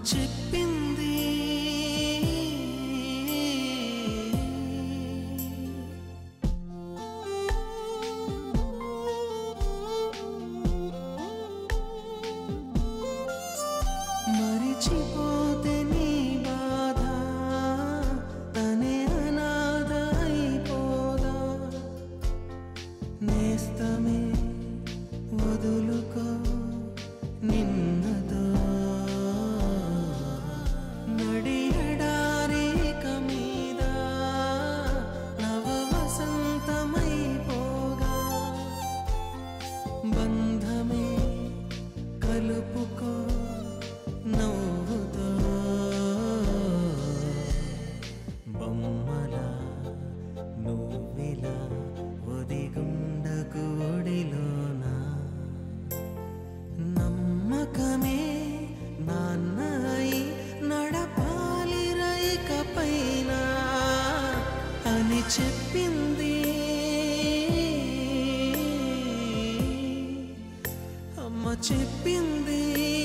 చెప్పింది మరిచిపోతే నీ బాధ తనే అనాథ అయిపోదా నేస్తమే వదులుకో నిన్నదో నడియడారేక మీద నవ వసంతమైపోగా బంధమే కలుపుకో నవ్వుతో బొమ్మల నువ్విలా ఒదిగుండకు ఒడిలోనా నమ్మకమే నాన్నయి నడపాలి రైక పైన అని చెప్పింది అమ్మ చెప్పింది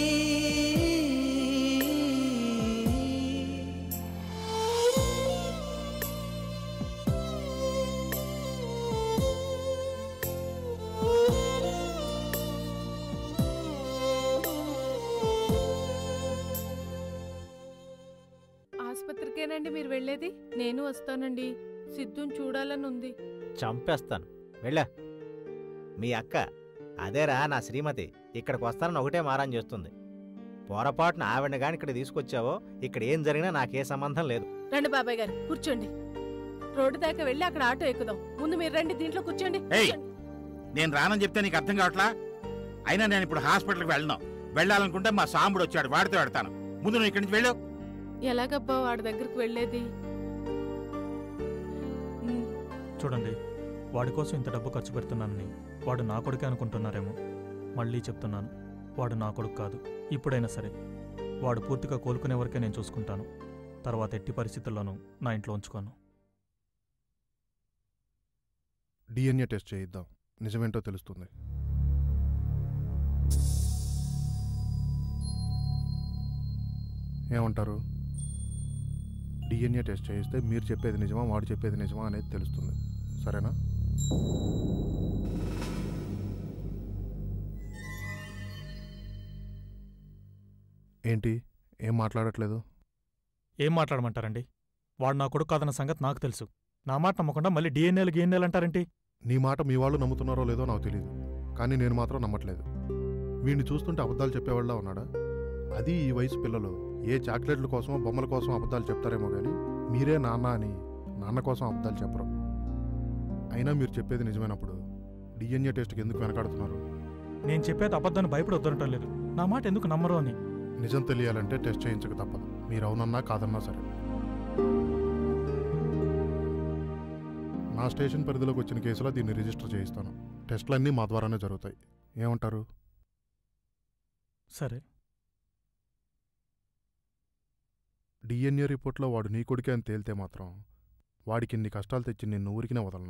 ఆసుపత్రికేనండి మీరు వెళ్ళేది నేను వస్తానండి సిద్ధుని చూడాలని ఉంది చంపేస్తాను వెళ్ళా మీ అక్క అదేరా నా శ్రీమతి ఇక్కడికి వస్తానని ఒకటే మారాన్ చేస్తుంది పొరపాటున ఆవిడ గాని ఇక్కడ తీసుకొచ్చావో ఇక్కడ ఏం జరిగినా నాకే సంబంధం లేదు రండి బాబాయ్ గారు కూర్చోండి రోడ్డు దాకా వెళ్ళి అక్కడ ఆటో ఎక్కుదాం ముందు మీరు రండి దీంట్లో కూర్చోండి ఏయ్! కూర్చోండి. నేను రానని చెప్తే నీకు అర్థం కావట్లా అయినా నేను ఇప్పుడు హాస్పిటల్కి వెళ్ళను వెళ్ళాలనుకుంటే మా సాంబుడు వచ్చాడు వాడితో పెడతాను ముందు నువ్వు ఇక్కడి నుంచి వెళ్ళు ఎలాగబ్బా వాడి దగ్గరికి వెళ్ళేది ఉమ్, చూడండి వాడి కోసం ఇంత డబ్బు ఖర్చు పెడుతున్నానని వాడు నా కొడుకే అనుకుంటున్నారేమో మళ్ళీ చెప్తున్నాను వాడు నా కొడుకు కాదు ఇప్పుడైనా సరే వాడు పూర్తిగా కోలుకునే వరకే నేను చూసుకుంటాను తర్వాత ఎట్టి పరిస్థితుల్లోనూ నా ఇంట్లో ఉంచుకోను డిఎన్ఏ టెస్ట్ చేయిద్దాం నిజమేంటో తెలుస్తుంది ఏమంటారు డిఎన్ఏ టెస్ట్ చేయిస్తే మీరు చెప్పేది నిజమా వాడు చెప్పేది నిజమా అనేది తెలుస్తుంది సరేనా ఏంటి ఏం మాట్లాడట్లేదు ఏం మాట్లాడమంటారండి వాడు నా కొడుకు కాదన్న సంగతి నాకు తెలుసు నా మాట నమ్మకుండా మళ్ళీ డిఎన్ఏలు గిఎన్ఏలు అంటారేంటి నీ మాట మీ వాళ్ళు నమ్ముతున్నారో లేదో నాకు తెలియదు కానీ నేను మాత్రం నమ్మట్లేదు వీడిని చూస్తుంటే అబద్ధాలు చెప్పేవాళ్ళ ఉన్నాడా అది ఈ వయసు పిల్లలు ఏ చాక్లెట్ల కోసమో బొమ్మల కోసం అబద్ధాలు చెప్తారేమో కానీ మీరే నాన్న అని నాన్న కోసం అబద్ధాలు చెప్పరు అయినా మీరు చెప్పేది నిజమైనప్పుడు డిఎన్ఏ టెస్ట్కి ఎందుకు వెనకాడుతున్నారు నేను చెప్పేది అబద్ధాన్ని భయపడొద్దనటం లేదు నా మాట ఎందుకు నమ్మరు అని నిజం తెలియాలంటే టెస్ట్ చేయించక తప్పదు మీరు అవునన్నా కాదన్నా సరే నా స్టేషన్ పరిధిలోకి వచ్చిన కేసులో దీన్ని రిజిస్టర్ చేయిస్తాను టెస్టులన్నీ మా ద్వారానే జరుగుతాయి ఏమంటారు సరే డిఎన్ఏ రిపోర్ట్లో వాడు నీ కొడుకే అని తేలితే మాత్రం వాడికి ఇన్ని కష్టాలు తెచ్చి నిన్ను ఊరికినే వదలను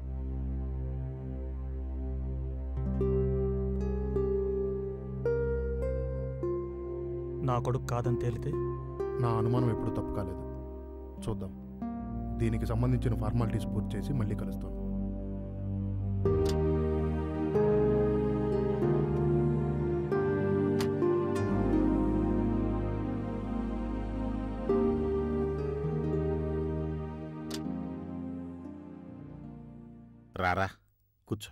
నా కొడుకు కాదని తేలితే నా అనుమానం ఎప్పుడు తప్పు కాలేదు చూద్దాం దీనికి సంబంధించిన ఫార్మాలిటీస్ పూర్తి చేసి మళ్ళీ కలుస్తాను రారా కూర్చో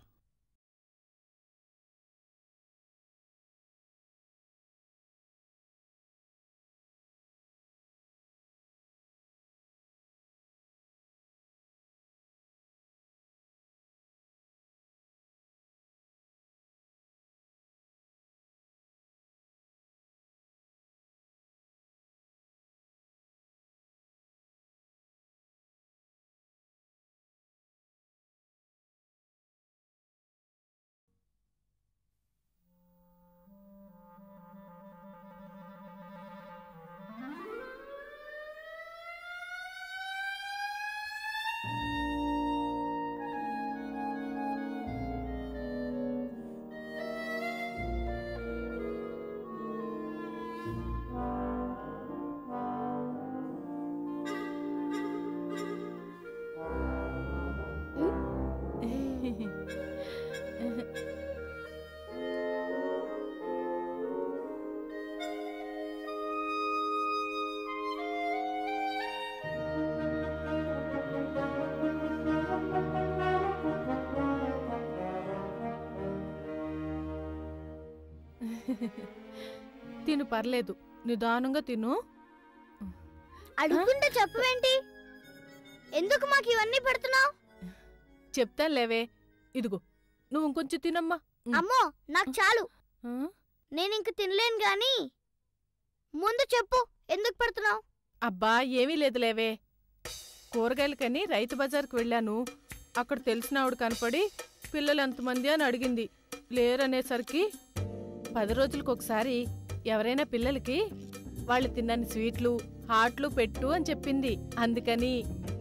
తిను పర్లేదు నిదానంగా తిను అడుగుతుంటే చెప్పవేంటి ఎందుకు మాకు ఇవన్నీ పెడుతున్నావు చెప్తాను లేవే ఇదిగో నువ్వు ఇంకొంచెం తినమ్మా ఉమ్. అమ్మో నాకు చాలు ఆ? నేను ఇంక తినలేను గాని ముందు చెప్పు ఎందుకు పెడుతున్నావు అబ్బా ఏమీ లేదు లేవే కూరగాయలకని రైతు బజార్కి వెళ్ళాను అక్కడ తెలిసిన ఆవిడ కనపడి పిల్లలు ఎంతమంది అని అడిగింది లేరనేసరికి పది రోజులకు ఒకసారి ఎవరైనా పిల్లలకి వాళ్ళు తిన్నని స్వీట్లు హాట్లు పెట్టు అని చెప్పింది అందుకని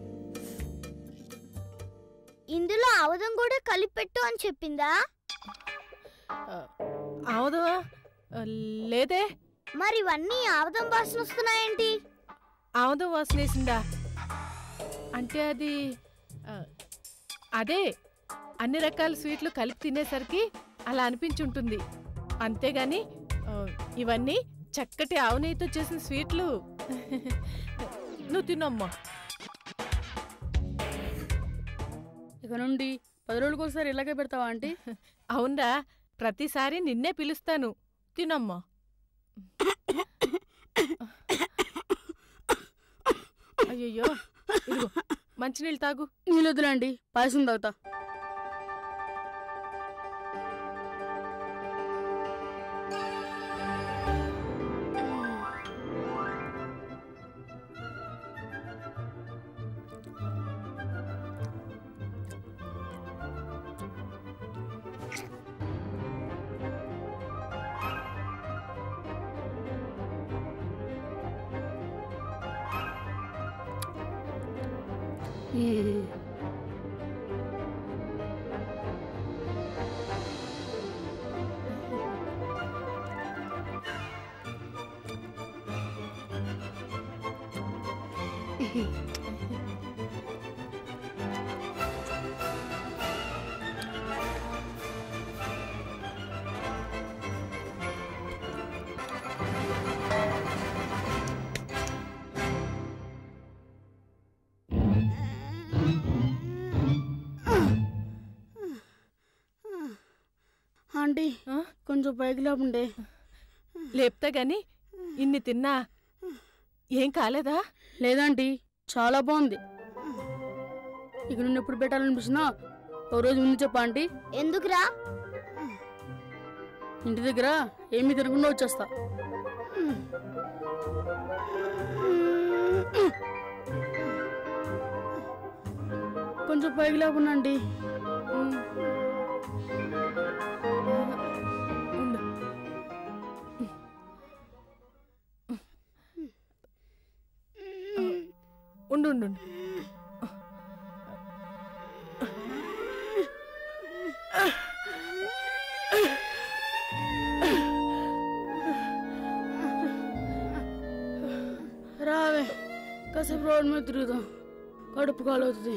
ఇందులో ఆవదం కూడా కలిపెట్టు అని చెప్పిందా అవదు లేదే మరి ఇవన్నీ ఆవదం వాసన వస్తున్నాయేంటి ఆముదం వాసనేసిందా అంటే అది ఆ, అదే అన్ని రకాల స్వీట్లు కలిపి తినేసరికి అలా అనిపించుంటుంది అంతేగాని ఆ, ఇవన్నీ చక్కటి ఆవు నెయ్యితో చేసిన స్వీట్లు నువ్వు తినమ్మా ఇక నుండి పది రోజులకు ఒకసారి ఇలాగే పెడతావా ఆంటీ అవునరా ప్రతిసారి నిన్నే పిలుస్తాను తినమ్మా అయ్యయ్యో ఇదిగో మంచినీళ్ళు తాగు నీళ్ళు వద్దులేండి పాయసం తాగుతా ఆంటీ ఆ? కొంచెం పైకి లేకుండే లేపుతా గాని ఇన్ని తిన్నా ఏం కాలేదా లేదాంటీ చాలా బాగుంది ఇక నుండి ఎప్పుడు పెట్టాలనిపిస్తున్నా ఒక రోజు ముందు చెప్పా ఆంటీ ఎందుకురా ఇంటి దగ్గర ఏమీ తినకుండా వచ్చేస్తా కొంచెం పైకి లేకుండా ఆంటీ ఉమ్. ఉండు. ఉండు ఉండు ఉండు. రావే కాసేపు రోడ్డు మీద తిరుగుదాం కడుపు కాలవుతుంది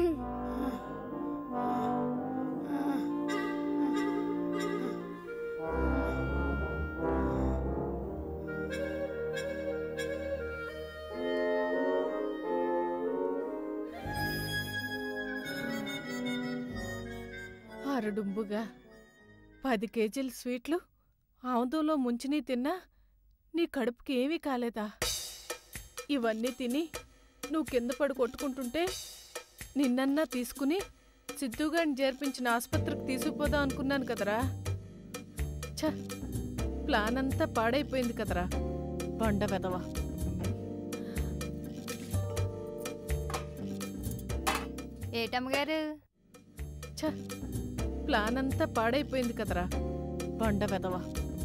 అరడుంబుగా పది కేజీల స్వీట్లు ఆముదంలో ముంచిని తిన్నా నీ కడుపుకి ఏమీ కాలేదా ఇవన్నీ తిని నువ్వు కింద పడి కొట్టుకుంటుంటే నిన్నన్నా తీసుకుని సిద్ధుగాని చేర్పించిన ఆసుపత్రికి తీసుకుపోదాం అనుకున్నాను కదరా ఛ ప్లాన్ అంతా పాడైపోయింది కదరా బండ వెదవా ఏటమ్మగారు ఛ ప్లాన్ అంతా పాడైపోయింది కదరా బండ వెదవా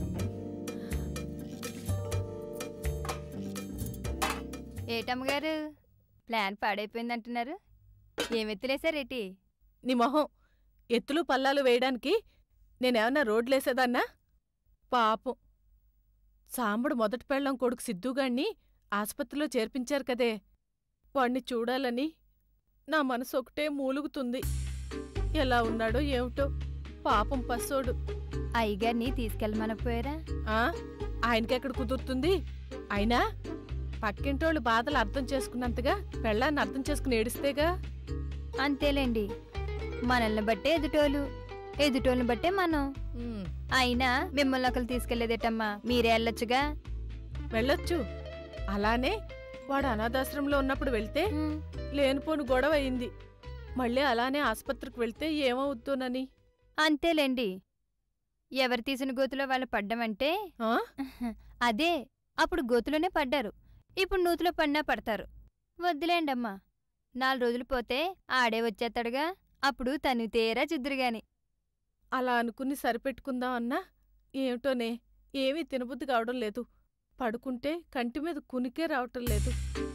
ఏటమ్మగారు ప్లాన్ పాడైపోయింది అంటున్నారు ఏమెత్తులేసారేటి నీ మొహం ఎత్తులు పల్లాలు వేయడానికి నేనేమన్నా రోడ్లేసేదాన్నా పాపం సాంబడు మొదటి పెళ్ళం కొడుకు సిద్ధుగాణ్ణి ఆసుపత్రిలో చేర్పించారు కదే వాణ్ణి చూడాలని నా మనసు ఒకటే మూలుగుతుంది ఎలా ఉన్నాడో ఏమిటో పాపం పస్సోడు అయ్యగారిని తీసుకెళ్ళమనకపోయారా ఆ ఆయనకెక్కడ కుదురుతుంది అయినా పక్కింటోళ్ళు బాధలు అర్థం చేసుకున్నంతగా పెళ్ళాన్ని అర్థం చేసుకుని ఏడిస్తేగా అంతేలేండి మనల్ని బట్టే ఎదుటోళ్ళు ఎదుటోళ్ళని బట్టే మనం ఉమ్, అయినా మిమ్మల్ని ఒకరు తీసుకెళ్లేదేటమ్మా మీరే వెళ్ళొచ్చుగా వెళ్ళొచ్చు అలానే వాడు అనాథాశ్రమంలో ఉన్నప్పుడు వెళ్తే లేనిపోను గొడవ అయింది మళ్ళీ అలానే ఆసుపత్రికి వెళ్తే ఏమవుతుందని అంతేలేండి ఎవరు తీసిన గోతులో వాళ్ళు పడ్డమంటే ఆ? అదే అప్పుడు గోతులోనే పడ్డారు ఇప్పుడు నూతులో పడినా పడతారు వద్దులేండమ్మా నాలుగు రోజులు పోతే ఆడే వచ్చేస్తాడుగా అప్పుడు తను తేరా చుద్దురుగాని అలా అనుకుని సరిపెట్టుకుందాం అన్నా ఏమిటోనే ఏమీ తినబుద్ధి కావడం లేదు పడుకుంటే కంటి మీద కునికే రావటం లేదు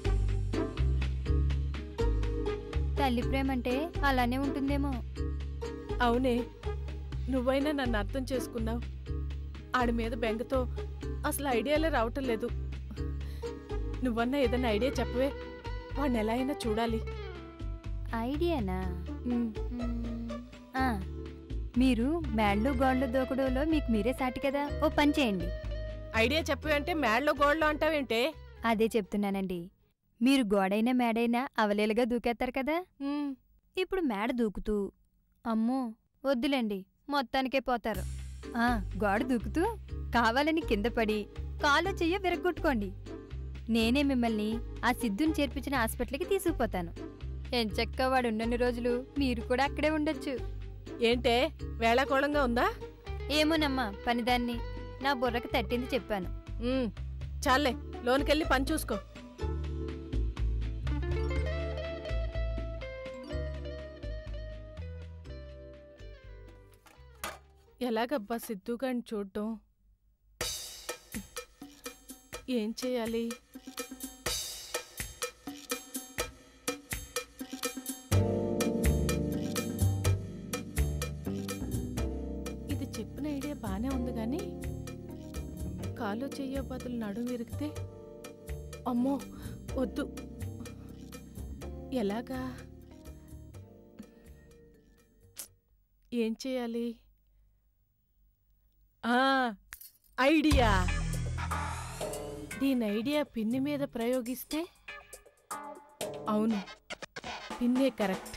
తల్లి ప్రేమంటే అలానే ఉంటుందేమో అవునే నువ్వైనా నన్ను అర్థం చేసుకున్నావు ఆడి మీద బెంగతో అసలు ఐడియాలే రావటం లేదు నువ్వన్నా ఏదైనా ఐడియా చెప్పవే వాడిని ఎలా అయినా చూడాలి ఐడియానా ఉమ్, మ్మ్. ఆ, మీరు మేళ్ళు గోళ్ళు దూకడంలో మీకు మీరే సాటి కదా ఓ పని చేయండి ఐడియా చెప్పవే అంటే మేడలో గోడలో అంటావేంటే అదే చెప్తున్నానండి మీరు గోడైనా మేడైనా అవలేలుగా దూకేస్తారు కదా ఉమ్, ఇప్పుడు మేడ దూకుతూ అమ్మో వద్దులేండి మొత్తానికే పోతారు ఆ గోడ దూకుతూ కావాలని కింద పడి కాలో చెయ్య విరగొట్టుకోండి నేనే మిమ్మల్ని ఆ సిద్ధుని చేర్పించిన హాస్పిటల్కి తీసుకుపోతాను ఎంచక్క వాడు ఉన్నన్ని రోజులు మీరు కూడా అక్కడే ఉండొచ్చు ఏంటే వేళాకోళంగా ఉందా ఏమోనమ్మా పనిదాన్ని నా బుర్రకు తట్టింది చెప్పాను ఉమ్, చాలే లోనికెళ్ళి పని చూసుకో ఎలాగబ్బా సిద్ధుగాని చూడ్డం ఏం చేయాలి ఇది చెప్పిన ఐడియా బానే ఉంది కానీ కాలు చెయ్యో బదులు నడుము విరిగితే అమ్మో వద్దు ఎలాగా ఏం చేయాలి ఆ ఐడియా దీని ఐడియా పిన్ని మీద ప్రయోగిస్తే అవును పిన్నే కరెక్ట్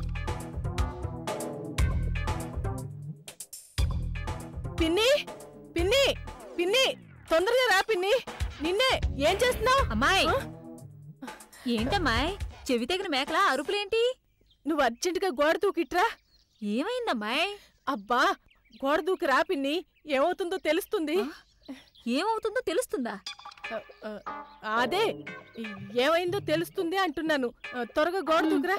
పిన్ని పిన్ని పిన్ని తొందరగా రా పిన్ని నిన్నే ఏం చేస్తున్నావు అమ్మాయి ఆ? ఏంటమ్మాయ్ చెవి తగిన మేకల అరుపులేంటి నువ్వు అర్జెంటుగా గోడ దూకిట్రా ఏమైందమ్మాయ్ అబ్బా గోడ దూకి రా పిన్ని ఏమవుతుందో తెలుస్తుంది ఏమవుతుందో తెలుస్తుందా ఆ, ఆ, అదే ఏమైందో తెలుస్తుంది అంటున్నాను ఆ, త్వరగా గోడ దూకురా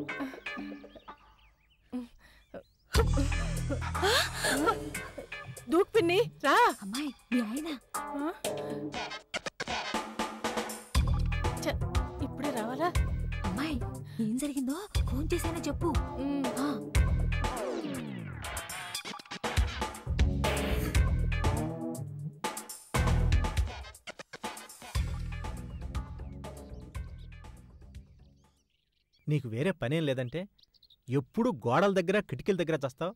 దూకు పిన్ని రా అమ్మాయి మీ ఆయన ఆ? ఛ, ఇప్పుడే రావాలా అమ్మాయి ఏం జరిగిందో ఫోన్ చేసైనా చెప్పు ఉమ్. ఆ, నీకు వేరే పనేం లేదంటే ఎప్పుడు గోడల దగ్గర కిటికీల దగ్గర చస్తావు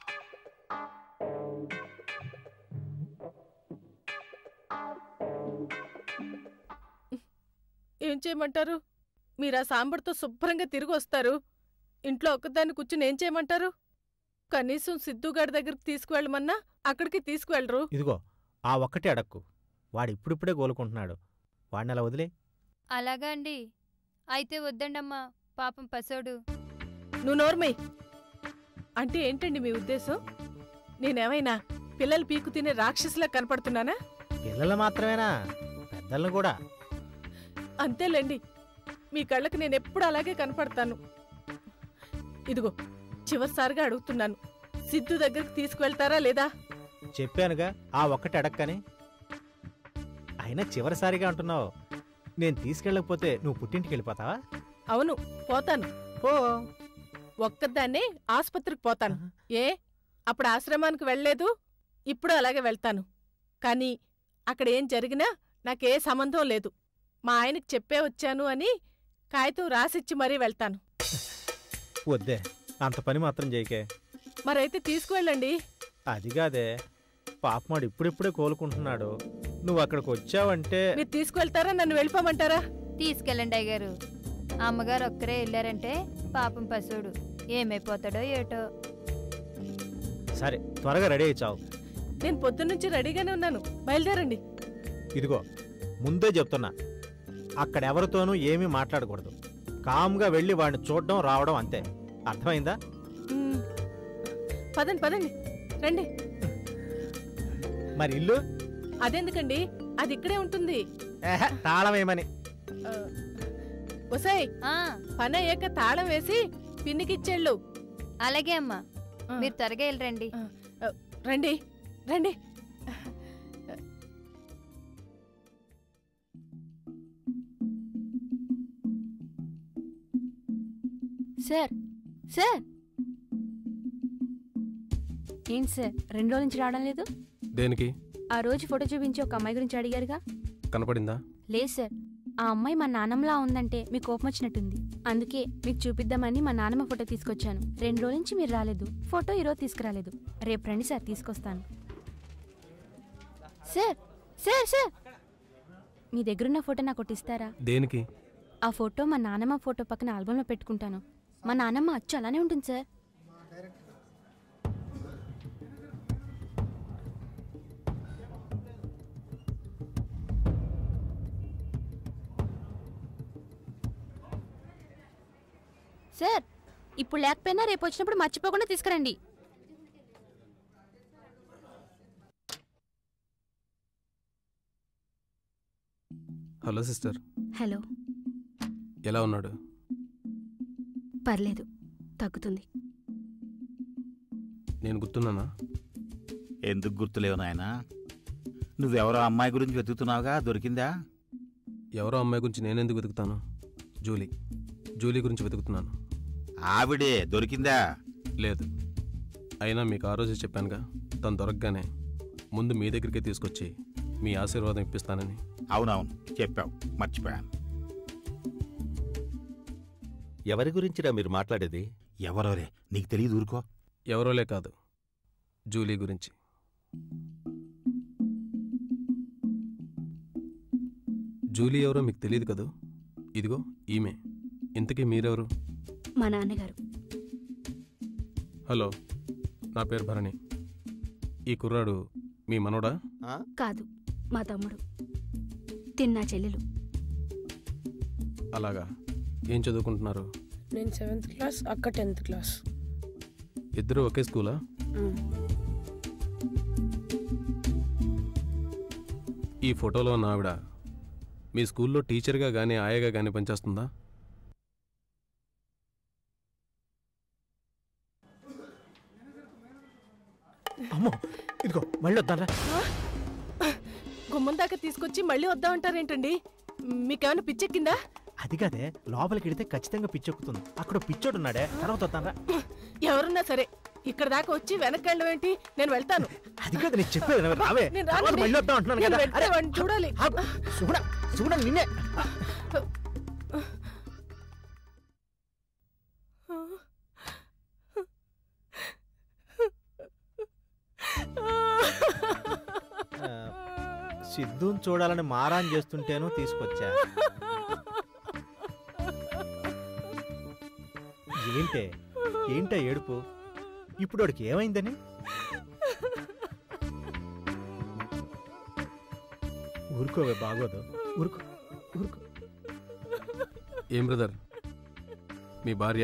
ఏం చేయమంటారు మీరు ఆ సాంబార్తో శుభ్రంగా తిరిగి వస్తారు ఇంట్లో ఒక్కదాన్ని కూర్చుని ఏం చేయమంటారు కనీసం సిద్ధుగాడి దగ్గరికి తీసుకువెళ్ళమన్నా అక్కడికి తీసుకువెళ్ళరు ఇదిగో ఆ ఒక్కటే అడక్కు వాడు ఇప్పుడిప్పుడే కోలుకుంటున్నాడు వాడిని అలా వదిలే అలాగా అండి అయితే వద్దండమ్మా పాపం పసోడు నువ్వు నోర్మై అంటే ఏంటండి మీ ఉద్దేశం నేనేమైనా పిల్లలు పీకు తినే రాక్షసులా కనపడుతున్నానా పిల్లలు మాత్రమేనా పెద్దలను కూడా అంతేలేండి మీ కళ్ళకి నేను ఎప్పుడు అలాగే కనపడతాను ఇదిగో చివరిసారిగా అడుగుతున్నాను సిద్ధు దగ్గరికి తీసుకువెళ్తారా లేదా చెప్పానుగా ఆ ఒక్కటి అడక్కని అయినా చివరిసారిగా అంటున్నావు నేను తీసుకెళ్ళకపోతే నువ్వు పుట్టింటికి వెళ్ళిపోతావా అవును పోతాను ఓ ఒక్కదాన్నే ఆసుపత్రికి పోతాను ఏ అప్పుడు ఆశ్రమానికి వెళ్ళలేదు ఇప్పుడు అలాగే వెళ్తాను కానీ అక్కడ ఏం జరిగినా నాకే సంబంధం లేదు మా ఆయనకి చెప్పే వచ్చాను అని కాగితం రాసిచ్చి మరీ వెళ్తాను వద్దే అంత పని మాత్రం చేయకే మరైతే తీసుకువెళ్ళండి అది కాదే పాపమాడు ఇప్పుడిప్పుడే కోలుకుంటున్నాడు నువ్వు అక్కడికి వచ్చావంటే మీరు తీసుకువెళ్తారా నన్ను వెళ్ళిపోమంటారా తీసుకెళ్ళండి అయ్యగారు అమ్మగారు ఒక్కరే వెళ్ళారంటే పాపం పశువుడు ఏమైపోతాడో ఏటో సరే త్వరగా రెడీ అయ్యి చావు నేను పొద్దున్నుంచి రెడీగానే ఉన్నాను బయలుదేరండి ఇదిగో ముందే చెప్తున్నా అక్కడ ఎవరితోనూ ఏమీ మాట్లాడకూడదు కామ్గా వెళ్ళి వాడిని చూడడం రావడం అంతే అర్థమైందా మ్, పదండి పదండి రండి మరి ఇల్లు అదెందుకండి అది ఇక్కడే ఉంటుంది ఏహే, తాళం వేయమని ఆ, ఒసేయ్ పని అయ్యాక తాళం వేసి పిన్నికిచ్చేళ్ళు అలాగే అమ్మా ఆ. మీరు త్వరగా వెళ్ళరండి రండి రండి సార్ సార్ ఏంటి సార్ రెండు రోజుల నుంచి రావడం లేదు దేనికి ఆ రోజు ఫోటో చూపించి ఒక అమ్మాయి గురించి అడిగారుగా కనపడిందా లేదు సార్ ఆ అమ్మాయి మా నాన్నమ్మలా ఉందంటే మీకు కోపం వచ్చినట్టుంది అందుకే మీకు చూపిద్దామని మా నాన్నమ్మ ఫోటో తీసుకొచ్చాను రెండు రోజుల నుంచి మీరు రాలేదు ఫోటో ఈరోజు తీసుకురాలేదు రేపు రండి సార్ తీసుకొస్తాను సార్ సార్ సార్ మీ దగ్గరున్న ఫోటో నాకు ఒకటి ఇస్తారా దేనికి ఆ ఫోటో మా నాన్నమ్మ ఫోటో పక్కన ఆల్బంలో పెట్టుకుంటాను మా నాన్నమ్మ అచ్చు అలానే ఉంటుంది సార్ సార్ ఇప్పుడు లేకపోయినా రేపు వచ్చినప్పుడు మర్చిపోకుండా తీసుకురండి హలో సిస్టర్ హలో ఎలా ఉన్నాడు పర్లేదు తగ్గుతుంది నేను గుర్తున్నానా ఎందుకు గుర్తులేవు నాయనా నువ్వెవరో అమ్మాయి గురించి వెతుకుతున్నావుగా దొరికిందా ఎవరో అమ్మాయి గురించి నేనెందుకు వెతుకుతాను జూలీ జూలీ గురించి వెతుకుతున్నాను ఆవిడే దొరికిందా లేదు అయినా మీకు ఆ రోజే చెప్పానుగా తను దొరకగానే ముందు మీ దగ్గరికి తీసుకొచ్చి మీ ఆశీర్వాదం ఇప్పిస్తానని అవునవును చెప్పావు మర్చిపోయాను ఎవరి గురించిరా మీరు మాట్లాడేది ఎవరోరే నీకు తెలియదు ఊరుకో ఎవరోలే కాదు జూలీ గురించి జూలీ ఎవరో మీకు తెలియదు కదూ ఇదిగో ఈమె ఇంతకీ మీరెవరు మా నాన్నగారు హలో నా పేరు భరణి ఈ కుర్రాడు మీ మనోడా కాదు మా తమ్ముడు తిన్నా చెల్లెలు అలాగా ఏం చదువుకుంటున్నారు నేను సెవెంత్ క్లాస్ అక్క టెన్త్ క్లాస్ ఇద్దరు ఒకే స్కూలా ఈ ఫోటోలో ఉన్న ఆవిడ మీ స్కూల్లో టీచర్గా కానీ ఆయగా కానీ పనిచేస్తుందా అమ్మో ఇదిగో మళ్ళీ వద్దారా గుమ్మం దాకా తీసుకొచ్చి మళ్ళీ వద్దామంటారేంటండి మీకేమైనా పిచ్చెక్కిందా అది కాదే లోపలికి వెడితే ఖచ్చితంగా పిచ్చెక్కుతుంది అక్కడ పిచ్చోడు ఉన్నాడే తర్వాత వద్దారా ఎవరున్నా సరే ఇక్కడ దాకా వచ్చి వెనక్కి వెళ్ళడం ఏంటి నేను వెళ్తాను అది కాదు నేను చెప్పేది వినవే, రావే నేను తర్వాత రానండి. మళ్ళీ వద్దాం అంటున్నాను నేను కదా వెళ్తే అరే, వాడిని చూడాలి ఆగు. చూడ చూడ నిన్నే ఆ, సిద్ధుని చూడాలని మారాన్ చేస్తుంటేను తీసుకొచ్చా ఏంటే ఏంటే ఏడుపు ఇప్పుడు వాడికి ఏమైందని ఊరుకోవే బాగోదు ఊరుకో ఊరుకో ఏం బ్రదర్ మీ భార్య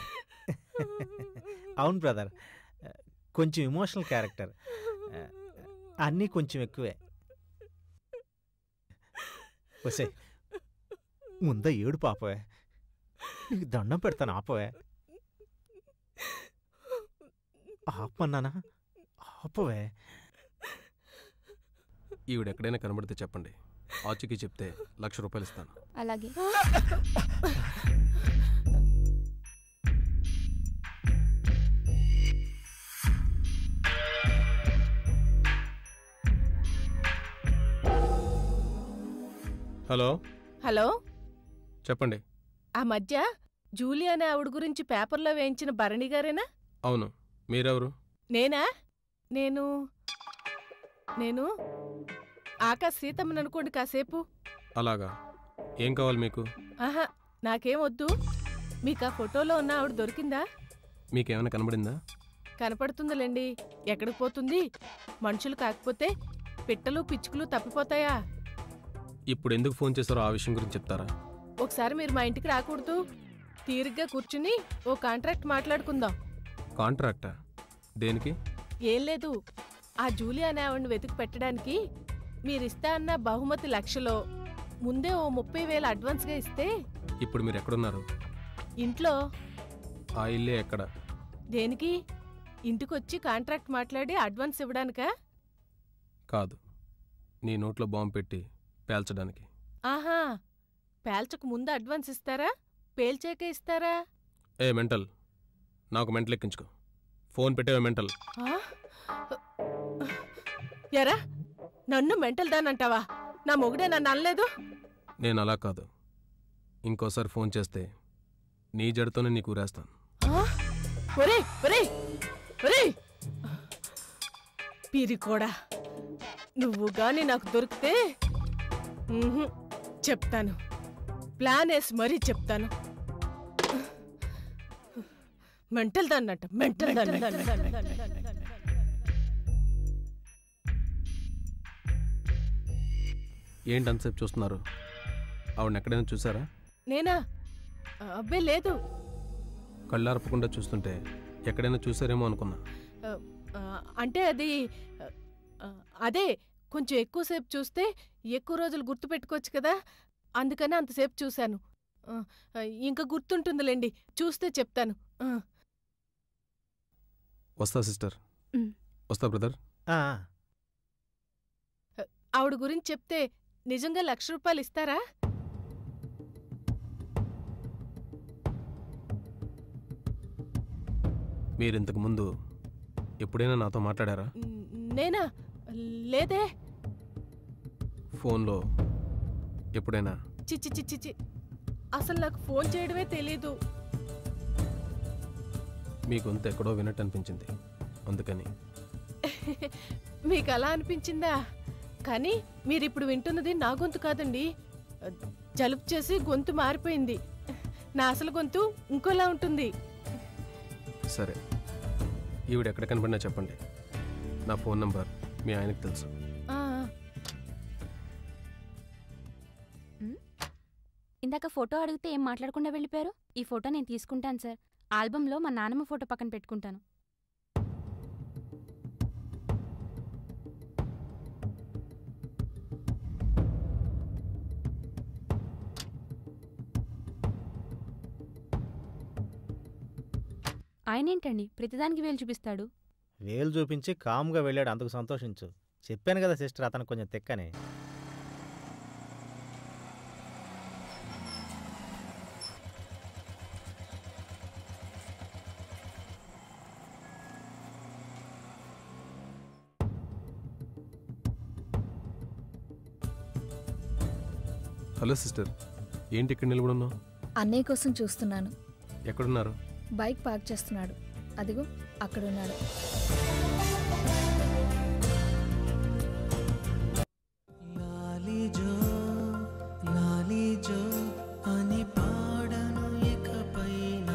అవును బ్రదర్ కొంచెం ఇమోషనల్ క్యారెక్టర్ అన్నీ కొంచెం ఎక్కువే వసే ముందా ఏడు పాపవే నీకు దండం పెడతాను ఆపవే ఆపన్నానా ఆపవే ఈవిడ ఎక్కడైనా కనబడితే చెప్పండి ఆచూకీ చెప్తే లక్ష రూపాయలు ఇస్తాను అలాగే హలో హలో చెప్పండి ఆ మధ్య జూలీ అనే ఆవిడ గురించి పేపర్లో వేయించిన భరణి గారేనా అవును మీరెవరు నేనా నేను నేను ఆకాశ్ సీతమ్మని అనుకోండి కాసేపు అలాగా ఏం కావాలి మీకు ఆహా నాకేం వద్దు మీకు ఆ ఫోటోలో ఉన్న ఆవిడ దొరికిందా మీకేమైనా కనబడిందా కనపడుతుందిలేండి ఎక్కడికి పోతుంది మనుషులు కాకపోతే పిట్టలు పిచ్చుకలు తప్పిపోతాయా ఇప్పుడు ఎందుకు ఫోన్ చేశారో ఆ విషయం గురించి చెప్తారా ఒకసారి మీరు మా ఇంటికి రాకూడదు తీరిగ్గా కూర్చుని ఓ కాంట్రాక్ట్ మాట్లాడుకుందాం కాంట్రాక్టా దేనికి ఏం లేదు ఆ జూలీ అనే ఆవిడని వెతికి పెట్టడానికి మీరిస్తా అన్న బహుమతి లక్షలో ముందే ఓ ముప్పై వేలు అడ్వాన్స్గా ఇస్తే ఇప్పుడు మీరు ఎక్కడున్నారు ఇంట్లో ఆ ఇల్లే ఎక్కడ దేనికి ఇంటికొచ్చి కాంట్రాక్ట్ మాట్లాడి అడ్వాన్స్ ఇవ్వడానికా కాదు నీ నోట్లో బాంబు పెట్టి పేల్చడానికి ఆహా పేల్చకు ముందు అడ్వాన్స్ ఇస్తారా పేల్చాక ఇస్తారా ఏ మెంటల్ నాకు మెంటల్ ఎక్కించుకో ఫోన్ పెట్టేవే మెంటల్ ఆ? ఎరా నన్ను మెంటల్ దానంటావా నా మొగుడే నన్ను అనలేదు నేను అలా కాదు ఇంకోసారి ఫోన్ చేస్తే నీ జడితోనే నీకు ఊరేస్తాను ఆ? ఒరేయ్ ఒరేయ్ ఒరేయ్ పిరికోడా నువ్వు గాని నాకు దొరికితే ఉహుం, చెప్తాను ప్లాన్ వేసి మరీ చెప్తాను మెంటల్ దాన్నట మెంటల్ దాన్ని ఏంటి అంతసేపు చూస్తున్నారు ఆవిడని ఎక్కడైనా చూసారా నేనా అబ్బే లేదు కళ్ళార్పకుండా చూస్తుంటే ఎక్కడైనా చూసారేమో అనుకున్నా ఆ, ఆ, అంటే అది ఆ, అదే కొంచెం ఎక్కువసేపు చూస్తే ఎక్కువ రోజులు గుర్తుపెట్టుకోవచ్చు కదా అందుకని అంతసేపు చూశాను ఆ, ఆ, ఇంకా గుర్తుంటుందిలేండి చూస్తే చెప్తాను ఆ. వస్తా సిస్టర్ ఉమ్. వస్తా బ్రదర్ ఆవిడ గురించి చెప్తే నిజంగా లక్ష రూపాయలు ఇస్తారా మీరు ఇంతకు ముందు ఎప్పుడైనా నాతో మాట్లాడారా న్- నేనా లేదే ఫోన్లో ఎప్పుడైనా చిచ్చి చిచ్చి చి అసలు నాకు ఫోన్ చేయడమే తెలీదు మీ గొంతు ఎక్కడో వినట్టు అనిపించింది అందుకని మీకు అలా అనిపించిందా కానీ మీరు ఇప్పుడు వింటున్నది నా గొంతు కాదండి జలుబు చేసి గొంతు మారిపోయింది నా అసలు గొంతు ఇంకోలా ఉంటుంది సరే ఈవిడ ఎక్కడ కనపడినా చెప్పండి నా ఫోన్ నంబర్ మీ ఆయనకు తెలుసు ఆ, ఇందాక ఫోటో అడిగితే ఏం మాట్లాడకుండా వెళ్ళిపోయారు ఈ ఫోటో నేను తీసుకుంటాను సార్ ఆల్బంలో మా నాన్నమ్మ ఫోటో పక్కన పెట్టుకుంటాను ఆయనేంటండి ప్రతిదానికి వేలు చూపిస్తాడు వేలు చూపించి కామ్గా వెళ్ళాడు అందుకు సంతోషించు చెప్పాను కదా సిస్టర్ అతను కొంచెం తెక్కని హలో సిస్టర్ ఏంటి ఇక్కడ నిలబడి ఉన్నావు అన్నయ్య కోసం చూస్తున్నాను ఎక్కడున్నారు బైక్ పార్క్ చేస్తున్నాడు అదిగో అక్కడున్నాడు లాలిజో లాలిజో అని పాడను ఇకపైన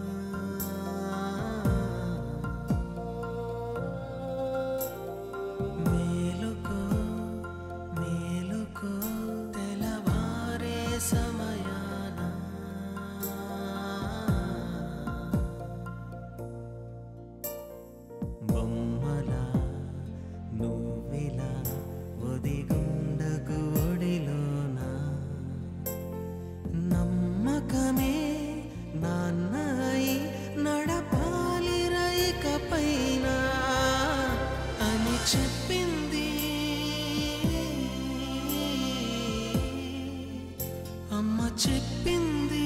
మేలుకో మేలుకో తెలవారే సమయాన బొమ్మలా నువ్విలా ఒదిగుండకు ఒడిలోన నమ్మకమే నాన్నయి నడపాలి రైక పైన అని చెప్పింది అమ్మ చెప్పింది